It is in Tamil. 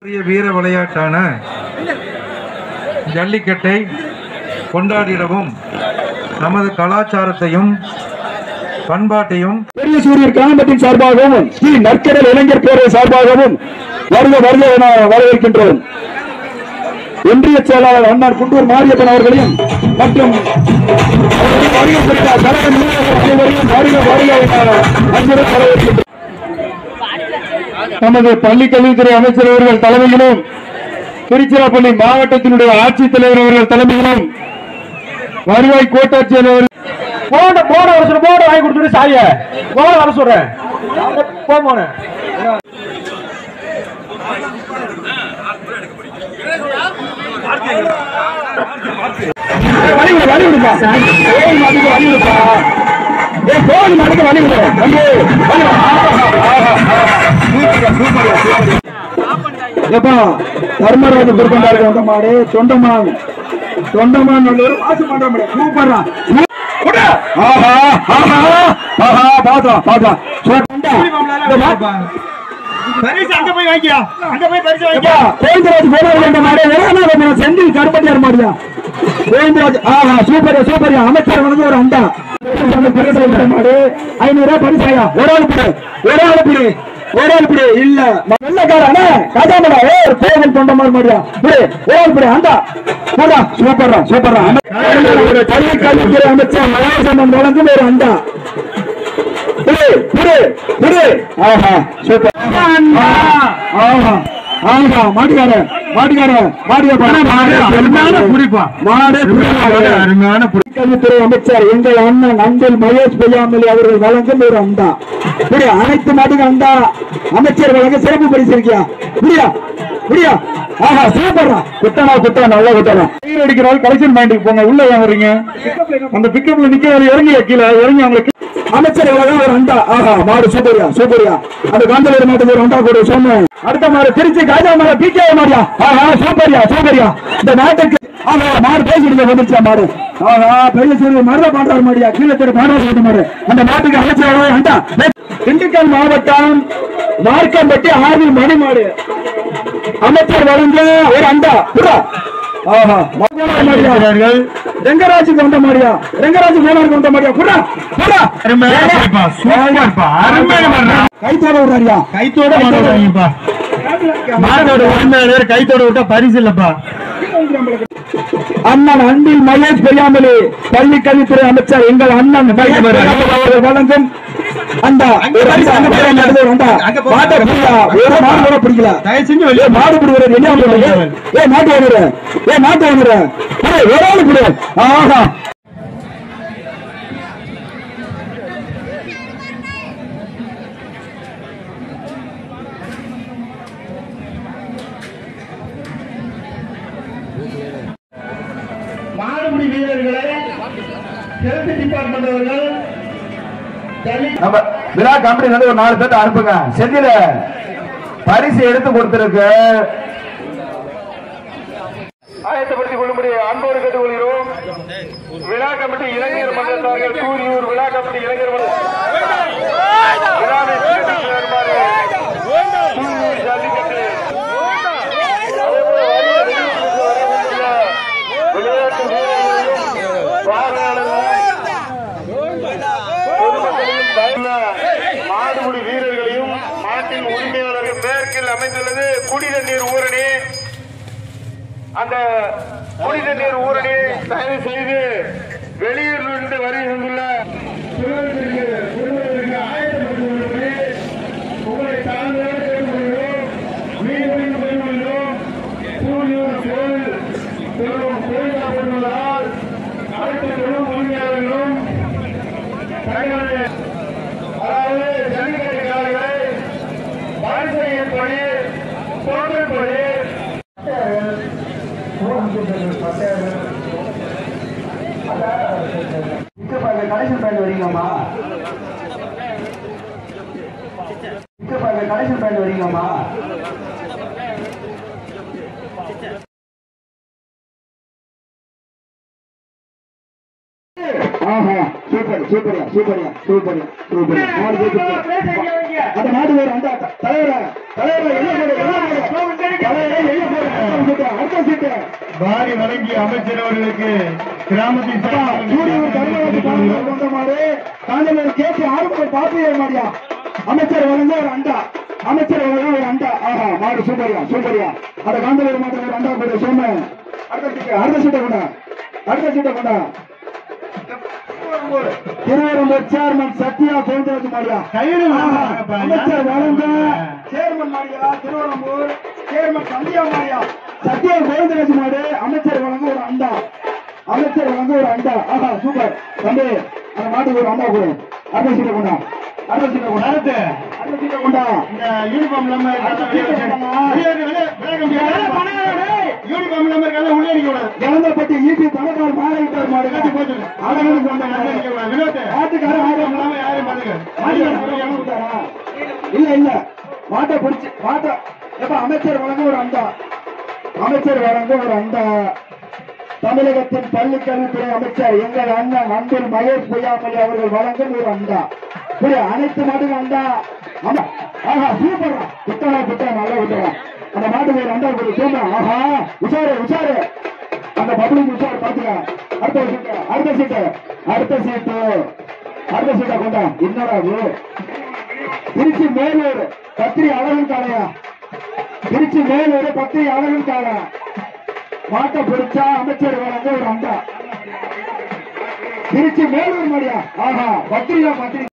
பெரிய வீர விளையாட்டான ஜல்லிக்கட்டை கொண்டாடிடவும் நமது கலாச்சாரத்தையும் பண்பாட்டையும் பெரிய சூரியர் கிராமத்தின் சார்பாகவும் ஸ்ரீ நற்கடல் இளைஞர் பேரவை சார்பாகவும் வருக வருக என வரவேற்கின்றோம் ஒன்றிய செயலாளர் அண்ணன் குண்டூர் மாரியப்பன் அவர்களையும் மற்றும் அவர்களின் வருகை குறித்த கழக நிர்வாகிகள் அனைவரையும் வருக வருக என அன்புடன் வரவேற்கின்றோம் நமது பள்ளி கல்வித்துறை அமைச்சர் அவர்கள் தலைமையிலும் திருச்சிராப்பள்ளி மாவட்டத்தினுடைய ஆட்சித்தலைவர் அவர்கள் தலைமையிலும் வருவாய் கோட்டாட்சியர் அவர்கள் போன போன வருஷம் போன வாங்கி கொடுத்துட்டு சாய போன வர சொல்றேன் போ போன வழி விடு வழி விடுப்பா கோயில் மாட்டுக்கு வழி விடுப்பா ஏ கோயில் மாட்டுக்கு வழி விடு தம்பி வழி விடு. ஆஹா, ஆஹா, ஆஹா. சூப்பர்யா, சூப்பர்யா, சூப்பர்யா. ஏப்பா தர்மராஜ துர்கண்டாருக்கு வந்த மாடு தொண்டமான் தொண்டமான் நல்லூர் வாசு பண்ற மாடு சூப்பர்ரா விடு. ஆஹா ஆஹா ஆஹா பாத்தா பாத்தா சூப்பர்டா இந்த மா- பரிசு அங்க போய் வாங்கியா அங்க போய் பரிசு வாங்கியா ஏப்பா, கோவிந்தராஜ் போன வேண்ட மாடு வேணா செந்தில் கருப்பட்டியார் மாடியா கோவிந்தராஜ் ஆஹா சூப்பர்யா சூப்பர்யா அமைச்சர் வந்து ஒரு அண்டா பரிசு வாங்கிட்ட மாடு ஐநூறு ரூபாய் பரிசாயா ஒரு ஆள் பிடி ஒரு ஆள் பிடி ஒரு ஆள் பிடி இல்ல வெள்ளக்காரனே கஜாமடா ஏ ஒரு கோவில் தொண்ட மாதிரி மாடியா பிடி ஒரு ஆள் பிடி அண்டா போடா சூப்பர்ரா சூப்பர்ரா ஒரு கல்வி கல்வித்துறை அமைச்சர் மலையாளம் வழங்கும் ஒரு அண்டா புடி புடி புடி ஆஹா சூப்பர் ஆஹா ஆஹா மாட்டுக்கார மாட்டுக்கார மாட்டுக்கார புடிப்பா மாடு அருமையான கல்வித்துறை அமைச்சர் எங்கள் அண்ணன் அன்பில் மகேஷ் பொய்யாமலி அவர்கள் வழங்கும் ஒரு அண்டா புரியா அனைத்து மாட்டுக்கு அண்டா அமைச்சர் வழங்க சிறப்பு பரிசு இருக்கியா புரியா புரியா ஆஹா சூப்பர்ரா குட்டனா குட்டா நல்லா குட்டனா நீர் அடிக்கிறாள் கலெக்ஷன் பாயிண்ட்டுக்கு போங்க உள்ள வாங்குறீங்க அந்த பிக்கப்ல நிக்க இறங்கி கீழே இறங்கி அவங்களுக்கு அமைச்சர் வழங்க ஒரு அண்டா ஆஹா மாடு சூப்பரியா சூப்பரியா அந்த காந்தலூர் மாட்டுக்கு ஒரு அண்டா போடு சொன்ன அடுத்த மாடு திருச்சி காஜா மாடு பிகே மாடியா ஆஹா சூப்பரியா சூப்பரியா இந்த நாட்டுக்கு ஆஹா மாடு பேசிட்டு வந்துருச்சா மாடு ஆஹா பெரிய சூரிய மருத பாண்டார் மாடியா கீழே தெரு பாண்டார் மாடு அந்த நாட்டுக்கு அமைச்சர் வழங்க அண்டா திண்டுக்கல் மாவட்டம் மார்க்கம்பட்டி ஆவில் மணி மாடு அமைச்சர் வழங்க ஒரு அண்டா புறா ஆஹா மாடியார்கள் ரெங்கராஜு கொண்ட மாடியா ரெங்கராஜு மேலார் கொண்ட மாடியா புறா புறா கைத்தோட விடுறாரியா கைத்தோட மாடு வாங்கிப்பா மாடோட உரிமையாளர் கைத்தோட விட்டா பரிசு இல்லப்பா அண்ணன் அன்பில் மகேஷ் பெரியாமலி பள்ளி கல்வித்துறை அமைச்சர் எங்கள் அண்ணன் மகேஷ் பெரியாமலி அவர்கள் வழங்கும் அந்த ஒரு அண்டா, அங்க போய் நடந்து ஒரு அண்டா. மாட்டை பிடிக்கல, ஒரு மாடு கூட பிடிக்கல தயவு செஞ்சு ஏ வெளியே மாடு பிடிக்கிறது என்ன பண்ணுறது ஏ மாட்டு வாங்குற ஏ மாட்டு வாங்குற ஏய், ஒரு ஆளு பிடி ஆஹா மாடுபிடி வீரர்களை ஹெல்த் டிபார்ட்மெண்ட் அவர்கள் நம்ம விழா கம்பெனி வந்து ஒரு நாலு பேர்த்த அனுப்புங்க செந்தில பரிசு எடுத்து கொடுத்திருக்கு ஆயத்தப்படுத்திக் கொள்ளும்படி அன்போடு கேட்டுக்கொள்கிறோம் விழா கமிட்டி இளைஞர் மன்றத்தார்கள் சூரியூர் விழா கமிட்டி இளைஞர் மன்றம் விழாவை சிறப்பித்து வருமாறு சூரியூர் ஜல்லிக்கட்டு அதேபோல வரிய வெளியூருக்கு வர வந்துள்ள விளையாட்டு வீரர்களையும் வாகனங்களையும் பொதுமக்களையும் பயந்த மாடுபிடி வீரர்களையும் மாட்டின் உரிமையாளர்கள் மேற்கில் அமைந்துள்ளது குடித நீர் ஊரணி அந்த புனித நீர் ஊரணி தயவு செய்து வெளியூரிலிருந்து வருகின்ற சிறுவர்களுக்கு குடும்பத்திற்கு ஆயத்தப்படுத்துவதற்கு உங்களை தாழ்மையாக கேட்டுக்கொள்கிறோம் மீண்டும் பெருமளவும் சூரியூர் கோயில் பெரும் கோயிலாக அனைத்து பெரும் உரிமையாளர்களும் தங்களது அதாவது ஜல்லிக்கட்டு காலைகளை வாழ்க்கையின் படி தோன்றல் படி கடைசி பேண்ட் வரீங்கம்மா கடைசி பேண்ட் வரீங்கம்மா ஆஹா சூப்பர் சூப்பரியா சூப்பரியா சூப்பரியா சூப்பரியா நாலு பேருக்கு அந்த மாடு ஒரு அந்த தலைவர தலைவர என்ன போடு என்ன போடு தலைவர என்ன போடு அடுத்த சீட்டு வாரி வழங்கிய அமைச்சர் அவர்களுக்கு கிராமத்தின் சூரியன் கருமாவதி பாடல் கொண்ட மாடு காலையில் கேட்டு ஆறுமுகம் பாப்பியே மாடியா அமைச்சர் வழங்க ஒரு அண்டா அமைச்சர் வழங்க ஒரு அண்டா ஆஹா மாடு சூப்பரியா சூப்பரியா அந்த காந்தவேறு மாட்டு ஒரு அண்டா போடு சோம அடுத்த சீட்டு அடுத்த சீட்டை கொண்டா அடுத்த சீட்டை கொண்டா திருவரம்பூர் சேர்மன் சத்யா கோவிந்தராஜ் மாடியா கயிறு அமைச்சர் வழங்க சேர்மன் மாடியா திருவரம்பூர் சேர்மன் சந்தியா மாடியா சத்யா கோவிந்தராஜ் மாடு அமைச்சர் வழங்க ஒரு அண்டா அமைச்சர் வழங்க ஒரு அண்டா ஆஹா சூப்பர் தம்பி அந்த மாட்டுக்கு ஒரு அண்டா கொடு அடுத்த சீட்டை கொண்டா அடுத்த சீட்டை கொண்டா அடுத்து அடுத்த சீட்டை கொண்டா இந்த யூனிஃபார்ம் இல்லாம இருக்கிறதெல்லாம் வெளியே வச்சு- வெளியே இருக்கு, வெளியே, வெளியே கொண்டு வா. யூனிஃபார்ம் இல்லாம இருக்கிறதெல்லாம் உள்ளே அடிக்க கூடாது. இளந்தப்பட்டி ஈபி தனக்கார் மாலை விட்டார் மாடு காட்டி போச்சு. அழகு கொண்ட உள்ளே அடிக்க கூடாது. வினோத், ஆட்டுக்காரர் ஆயிரம் யூனிஃபார்ம் இல்லாம யாரையும் பாத்துக்க. இல்ல இல்ல மாட்டை பிடிச்சு மாட்டை எப்ப அமைச்சர் வழங்க ஒரு அண்டா அமைச்சர் வழங்க ஒரு அண்டா தமிழகத்தின் பள்ளிக்கல்வித்துறை அமைச்சர் எங்கள் அண்ணன் அன்பில் மகேஷ் பொய்யாமலி அவர்கள் வழங்கும் ஒரு அண்டா புரிய அனைத்து மாட்டுக்கும் அண்டா ஆமா ஆஹா சூப்பர் புத்தகா புத்தகம் நல்லா புத்தகம் அந்த மாட்டுக்கு ஒரு அண்டா கொடு சூப்பர் ஆஹா உஷாரு உஷாரு அந்த பப்ளிக் உஷாரு பாத்துக்க அடுத்த சீட்டு அடுத்த சீட்டு அடுத்த சீட்டு அடுத்த சீட்டை கொண்டா என்னடா அது திருச்சி மேலூர் பத்திரி அழகன் காளையா திருச்சி மேலூர் பத்திரி அழகன் காளை மாட்டை பிடிச்சா அமைச்சர் வழங்க ஒரு அண்டா திருச்சி மேலூர் மடியா ஆஹா பத்திரியா பத்திரி